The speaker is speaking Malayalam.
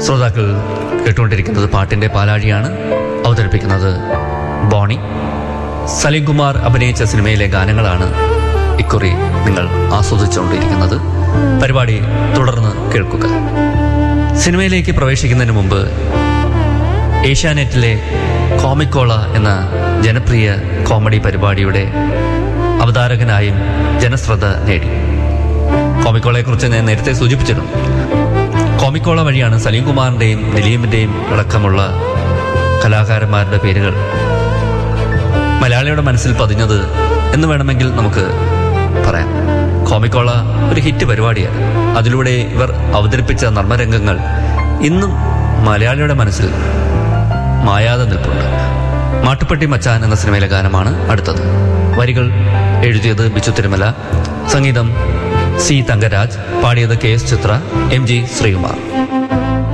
ശ്രോതാക്കൾ കേട്ടുകൊണ്ടിരിക്കുന്നത് പാട്ടിന്റെ പാലാഴിയാണ് അവതരിപ്പിക്കുന്നത് ബോണി സലീം കുമാർ അഭിനയിച്ച സിനിമയിലെ ഗാനങ്ങളാണ് ഇക്കുറി നിങ്ങൾ ആസ്വദിച്ചുകൊണ്ടിരിക്കുന്നത് പരിപാടി തുടർന്ന് കേൾക്കുക സിനിമയിലേക്ക് പ്രവേശിക്കുന്നതിന് മുമ്പ് ഏഷ്യാനെറ്റിലെ കോമിക്കോള എന്ന ജനപ്രിയ കോമഡി പരിപാടിയുടെ അവതാരകനായും ജനശ്രദ്ധ നേടി കോമിക്കോളയെ കുറിച്ച് ഞാൻ നേരത്തെ സൂചിപ്പിച്ചിരുന്നു കോമിക്കോള വഴിയാണ് സലീം കുമാറിന്റെയും ദിലീപിന്റെയും അടക്കമുള്ള കലാകാരന്മാരുടെ പേരുകൾ മലയാളിയുടെ മനസ്സിൽ പതിഞ്ഞത് എന്ന് വേണമെങ്കിൽ നമുക്ക് പറയാം കോമിക്കോള ഒരു ഹിറ്റ് പരിപാടിയാണ് അതിലൂടെ ഇവർ അവതരിപ്പിച്ച നർമ്മരംഗങ്ങൾ ഇന്നും മലയാളിയുടെ മനസ്സിൽ മായാതെ നിൽപ്പുണ്ട് മാട്ടുപ്പെട്ടി മച്ചാൻ എന്ന സിനിമയിലെ ഗാനമാണ് അടുത്തത് വരികൾ എഴുതിയത് ബിച്ചു തിരുമല സംഗീതം സി തങ്കരാജ് പാടിയത് K S Chithra M G Sreekumar